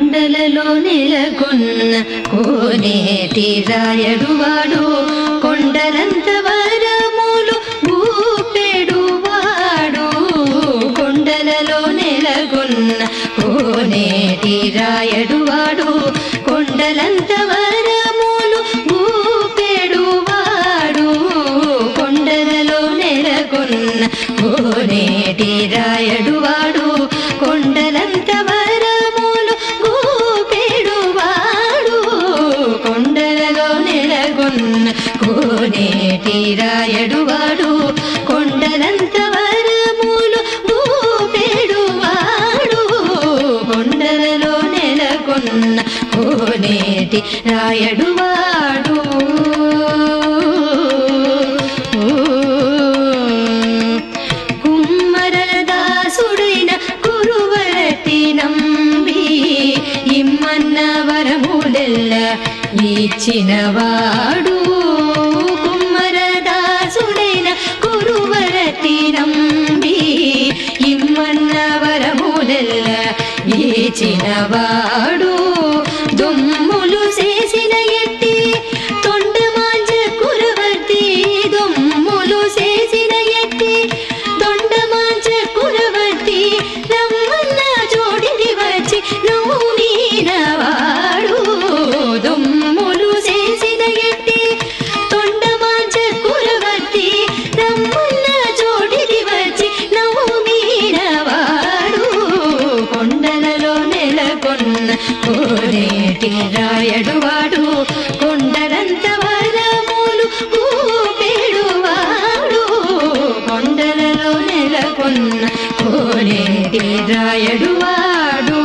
కొండలలో నెలకొన్న కోనేటి రాయడువాడు కొండలంత వరములు ఊపెడువాడు కొండలలో నెలకొన్న కోనేటి రాయడువాడు కొండలంత వరములు ఊపెడువాడు కొండలలో నెలకొన్న కోనేటి రాయడువాడు కొండలంత వరములు గోపెడువాడు కొండలలో నెలకొన్న కోనేటి రాయడువాడు కొండలంత వరములు గోపెడువాడు కొండలలో నెలకొన్న కోనేటి రాయడువాడు కుమ్మరదాసుడైన కురువరటి నంబి ఇమ్మన్న వరములెల్ల ఇచ్చినవాడు కుమ్మరదాసుడైన కురువరటి నంబి ఇమ్మన్న వరములెల్ల ఇచ్చినవాడు దొమ్ములు చేసిన ఎట్టి తొండమాంజ కురవర్తి దొమ్ములు చేసిన ఎట్టి దొండమాంజ కురవర్తి రమ్మన్న జోడిని వచ్చి నువ్వు మీనవాడు దొమ్ములు చేసిన ఎట్టి తొండమాంజ కురవర్తి రమ్మన్న జోడిని వచ్చి నువ్వు మీనవాడు కొండలలో నెలకొన్న కోనేటి రాయడువాడు కొండలంత వరములు ఊపెడువాడు కొండలలో నెలకొన్న కోనేటి రాయడువాడు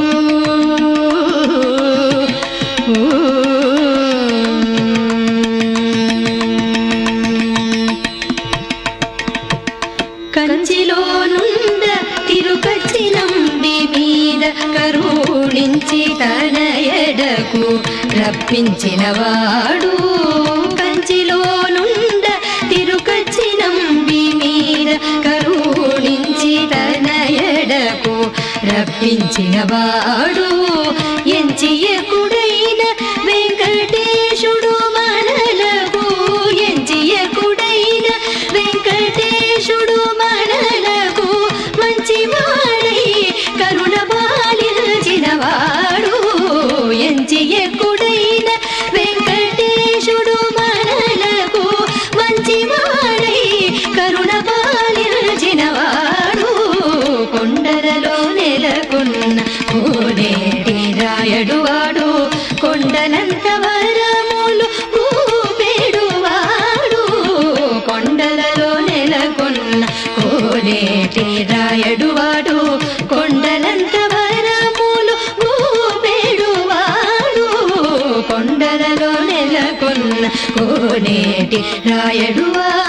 కంచిలో నుండ తిరుపతి నంబి మీద కరుణించి తన ఎడకు రప్పించినవాడు కంచిలో నుండ తిరుపతి నంబి మీద కరుణించి తన ఎడకు రప్పించినవాడు ఎంచియకుడైన వెంకటేశుడు మనలకు ఎంచియకుడైన వెంకటేశుడు మనలకు మంచివాడై కరుణ బాలించినవాడు ఎంచియకుడైన వెంకటేశుడు మనలకు మంచివాడై కరుణ బాలించినవాడు కొండలలో నెలకొన్న కోనేటి రాయడువాడు కొండనంత వరములు ఊపెడువాడు కొండలలో నెలకొన్న కోనేటి రాయడువాడు కొండలంత వరములు ఊపెడువాడు కొండలలో నెలకొన్న కోనేటి రాయడువాడు